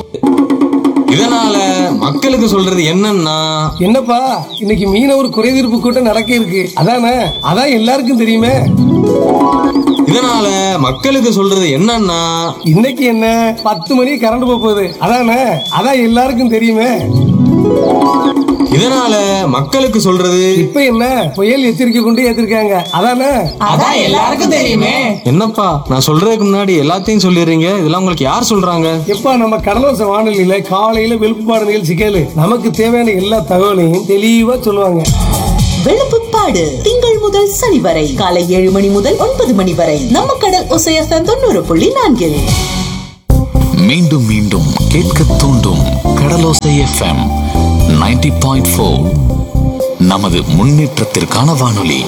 இதனால மக்களுக்கு சொல்றது என்னன்னா என்னப்பா இன்னைக்கு மீனவர் குறைதீர்ப்பு கூட்டம் நடக்க இருக்கு அதானே அதான் எல்லாருக்கும் தெரியுமே இதனால மக்களுக்கு சொல்றது என்னன்னா இன்னைக்கு என்ன பத்து மணி கரண்ட் போக போகுது அதானே அதான் எல்லாருக்கும் தெரியுமே இதனால மக்களுக்கு சொல்றது இப்ப என்ன புயல் எச்சரிக்கை கொண்டு ஏத்திருக்காங்க அதானே அதான் எல்லாருக்கும் தெரியுமே என்னப்பா நான் சொல்றதுக்கு முன்னாடி எல்லாத்தையும் சொல்லிடுறீங்க இதெல்லாம் உங்களுக்கு யார் சொல்றாங்க எப்பா நம்ம கடலோச வானொலியில காலையில வெளுப்புப்பாடு நிகழ்ச்சி கேளு நமக்கு தேவையான எல்லா தகவலையும் தெளிவா சொல்லுவாங்க வெளுப்புப்பாடு திங்கள் முதல் சனி வரை காலை ஏழு மணி முதல் ஒன்பது மணி வரை நம்ம கடல் ஒசையத்தன் தொண்ணூறு புள்ளி நான்கில் மீண்டும் மீண்டும் கேட்க தூண்டும் கடலோசை எஃப்எம் 90.4 பாயிண்ட் நமது முன்னேற்றத்திற்கான வானொலி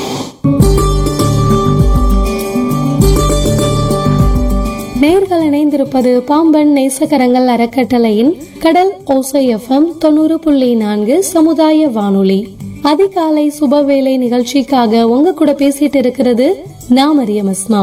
நேர்கள் இணைந்திருப்பது பாம்பன் நேசகரங்கள் அறக்கட்டளையின் கடல் ஓசை எஃப்எம் தொண்ணூறு புள்ளி நான்கு சமுதாய வானொலி அதிகாலை சுபவேளை நிகழ்ச்சிக்காக உங்க கூட பேசிட்டு இருக்கிறது நான் மரியம் அஸ்மா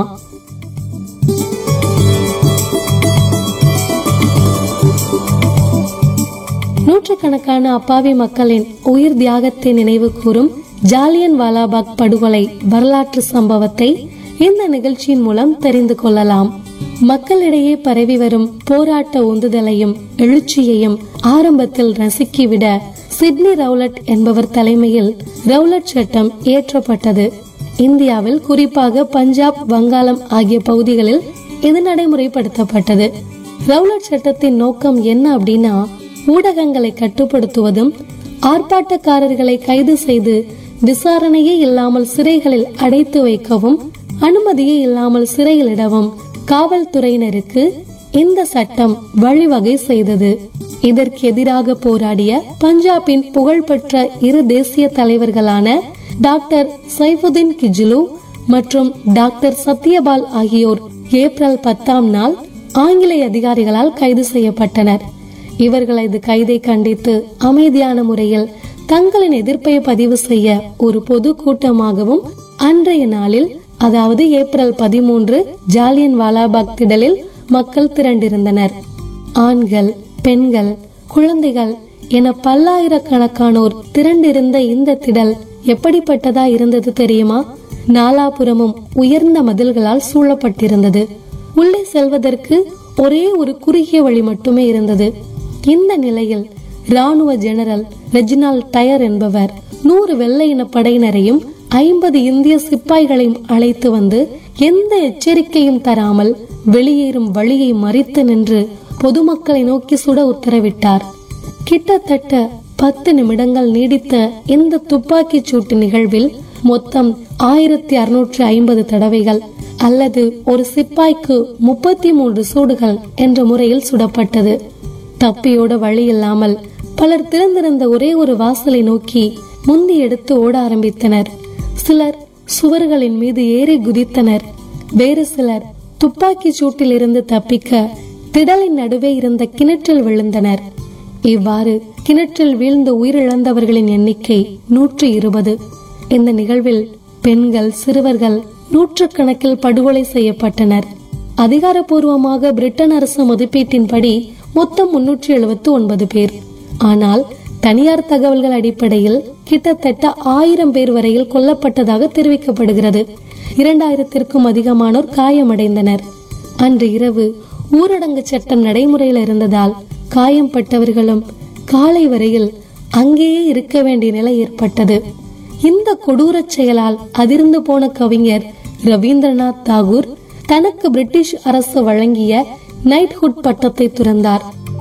நூற்றுக்கணக்கான அப்பாவி மக்களின் உயிர் தியாகத்தை நினைவு கூறும் ஜாலியன் வாலாபாக் படுகொலை வரலாற்று சம்பவத்தை இந்த நிகழ்ச்சியின் மூலம் தெரிந்து கொள்ளலாம் மக்களிடையே பரவி வரும் போராட்ட உந்துதலையும் எழுச்சியையும் ஆரம்பத்தில் ரசிக்கிவிட சிட்னி ரவுலட் என்பவர் தலைமையில் ரவுலட் சட்டம் இயற்றப்பட்டது இந்தியாவில் குறிப்பாக பஞ்சாப் வங்காளம் ஆகிய பகுதிகளில் இது நடைமுறைப்படுத்தப்பட்டது ரவுலட் சட்டத்தின் நோக்கம் என்ன அப்படின்னா ஊடகங்களை கட்டுப்படுத்துவதும் ஆர்ப்பாட்டக்காரர்களை கைது செய்து விசாரணையே இல்லாமல் சிறைகளில் அடைத்து வைக்கவும் அனுமதியே இல்லாமல் சிறையிலிடவும் காவல்துறையினருக்கு இந்த சட்டம் வழிவகை செய்தது இதற்கு எதிராக போராடிய பஞ்சாபின் புகழ்பெற்ற இரு தேசிய தலைவர்களான டாக்டர் சைஃபுதீன் கிஜ்லு மற்றும் டாக்டர் சத்யபால் ஆகியோர் ஏப்ரல் பத்தாம் நாள் ஆங்கிலேய அதிகாரிகளால் கைது செய்யப்பட்டனர் இவர்களது கைதை கண்டித்து அமைதியான முறையில் தங்களின் எதிர்ப்பை பதிவு செய்ய ஒரு பொது கூட்டமாகவும் அன்றைய நாளில் அதாவது ஏப்ரல் பதிமூன்று ஜாலியன் வாலாபாக் திடலில் மக்கள் திரண்டிருந்தனர் ஆண்கள் பெண்கள் குழந்தைகள் என பல்லாயிரக்கணக்கானோர் திரண்டிருந்த இந்த திடல் எப்படிப்பட்டதா இருந்தது தெரியுமா நாலாபுறமும் உயர்ந்த மதில்களால் சூழப்பட்டிருந்தது உள்ளே செல்வதற்கு ஒரே ஒரு குறுகிய வழி மட்டுமே இருந்தது இந்த நிலையில் ராணுவ ஜெனரல் ரெஜினால் டயர் என்பவர் நூறு வெள்ளை இன படையினரையும் ஐம்பது இந்திய சிப்பாய்களையும் அழைத்து வந்து எந்த எச்சரிக்கையும் தராமல் வெளியேறும் வழியை மறித்து நின்று பொதுமக்களை நோக்கி சுட உத்தரவிட்டார் கிட்டத்தட்ட பத்து நிமிடங்கள் நீடித்த இந்த துப்பாக்கிச் சூட்டு நிகழ்வில் மொத்தம் ஆயிரத்தி அறுநூற்றி ஐம்பது தடவைகள் அல்லது ஒரு சிப்பாய்க்கு முப்பத்தி மூன்று சூடுகள் என்ற முறையில் சுடப்பட்டது தப்பியோட வழி இல்லாமல் பலர் திறந்திருந்த ஒரே ஒரு வாசலை நோக்கி முந்தி எடுத்து ஓட ஆரம்பித்தனர் சிலர் சுவர்களின் மீது ஏறி குதித்தனர் வேறு சிலர் துப்பாக்கி சூட்டில் இருந்து தப்பிக்க திடலின் நடுவே இருந்த கிணற்றில் விழுந்தனர் இவ்வாறு கிணற்றில் வீழ்ந்து உயிரிழந்தவர்களின் எண்ணிக்கை நூற்றி இருபது இந்த நிகழ்வில் பெண்கள் சிறுவர்கள் நூற்றுக்கணக்கில் படுகொலை செய்யப்பட்டனர் அதிகாரப்பூர்வமாக பிரிட்டன் அரசு மதிப்பீட்டின்படி மொத்தம் முன்னூற்றி எழுபத்தி ஒன்பது பேர் ஆனால் தனியார் தகவல்கள் அடிப்படையில் கிட்டத்தட்ட ஆயிரம் பேர் வரையில் கொல்லப்பட்டதாக தெரிவிக்கப்படுகிறது இரண்டாயிரத்திற்கும் அதிகமானோர் காயமடைந்தனர் அன்று இரவு ஊரடங்கு சட்டம் நடைமுறையில் இருந்ததால் காயம்பட்டவர்களும் காலை வரையில் அங்கேயே இருக்க வேண்டிய நிலை ஏற்பட்டது இந்த கொடூரச் செயலால் அதிர்ந்து போன கவிஞர் ரவீந்திரநாத் தாகூர் தனக்கு பிரிட்டிஷ் அரசு வழங்கிய நைட்ஹுட் பட்டத்தை துறந்தார்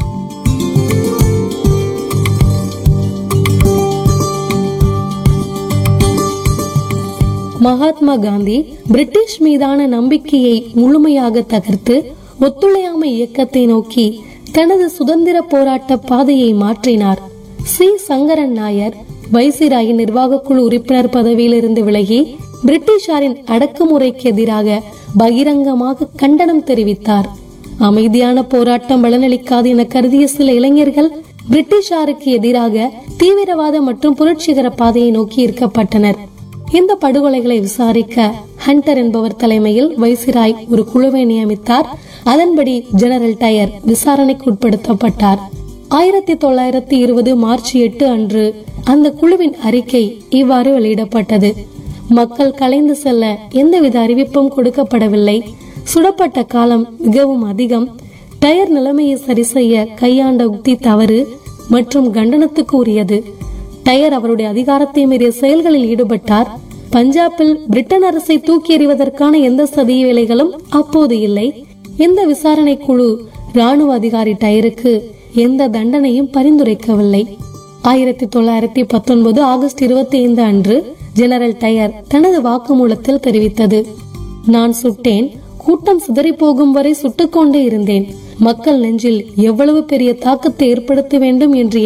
மகாத்மா காந்தி பிரிட்டிஷ் மீதான நம்பிக்கையை முழுமையாக தகர்த்து ஒத்துழையாமை இயக்கத்தை நோக்கி தனது சுதந்திர போராட்ட பாதையை மாற்றினார் சி சங்கரன் நாயர் வைசிராயின் நிர்வாக குழு உறுப்பினர் பதவியிலிருந்து விலகி பிரிட்டிஷாரின் அடக்குமுறைக்கு எதிராக பகிரங்கமாக கண்டனம் தெரிவித்தார் அமைதியான போராட்டம் பலனளிக்காது என கருதிய சில இளைஞர்கள் பிரிட்டிஷாருக்கு எதிராக தீவிரவாத மற்றும் புரட்சிகர பாதையை நோக்கி ஈர்க்கப்பட்டனர் இந்த படுகொலைகளை விசாரிக்க ஹண்டர் என்பவர் தலைமையில் வைசிராய் ஒரு குழுவை நியமித்தார் அதன்படி ஜெனரல் டயர் விசாரணைக்கு உட்படுத்தப்பட்டார் ஆயிரத்தி தொள்ளாயிரத்தி இருபது மார்ச் எட்டு அன்று அந்த குழுவின் அறிக்கை இவ்வாறு வெளியிடப்பட்டது மக்கள் கலைந்து செல்ல எந்தவித அறிவிப்பும் கொடுக்கப்படவில்லை சுடப்பட்ட காலம் மிகவும் அதிகம் டயர் நிலைமையை சரி செய்ய கையாண்ட உக்தி தவறு மற்றும் கண்டனத்துக்கு உரியது டயர் அவருடைய அதிகாரத்தை மீறிய செயல்களில் ஈடுபட்டார் பஞ்சாபில் பிரிட்டன் அரசை தூக்கி எறிவதற்கான எந்த சதி வேலைகளும் அப்போது இல்லை இந்த விசாரணை குழு ராணுவ அதிகாரி டயருக்கு எந்த தண்டனையும் பரிந்துரைக்கவில்லை ஆயிரத்தி தொள்ளாயிரத்தி பத்தொன்பது ஆகஸ்ட் இருபத்தி ஐந்து அன்று ஜெனரல் டயர் தனது வாக்குமூலத்தில் தெரிவித்தது நான் சுட்டேன் கூட்டம் சிதறி போகும் வரை சுட்டுக்கொண்டே இருந்தேன் மக்கள் நெஞ்சில் எவ்வளவு பெரிய தாக்கத்தை ஏற்படுத்த வேண்டும் என்று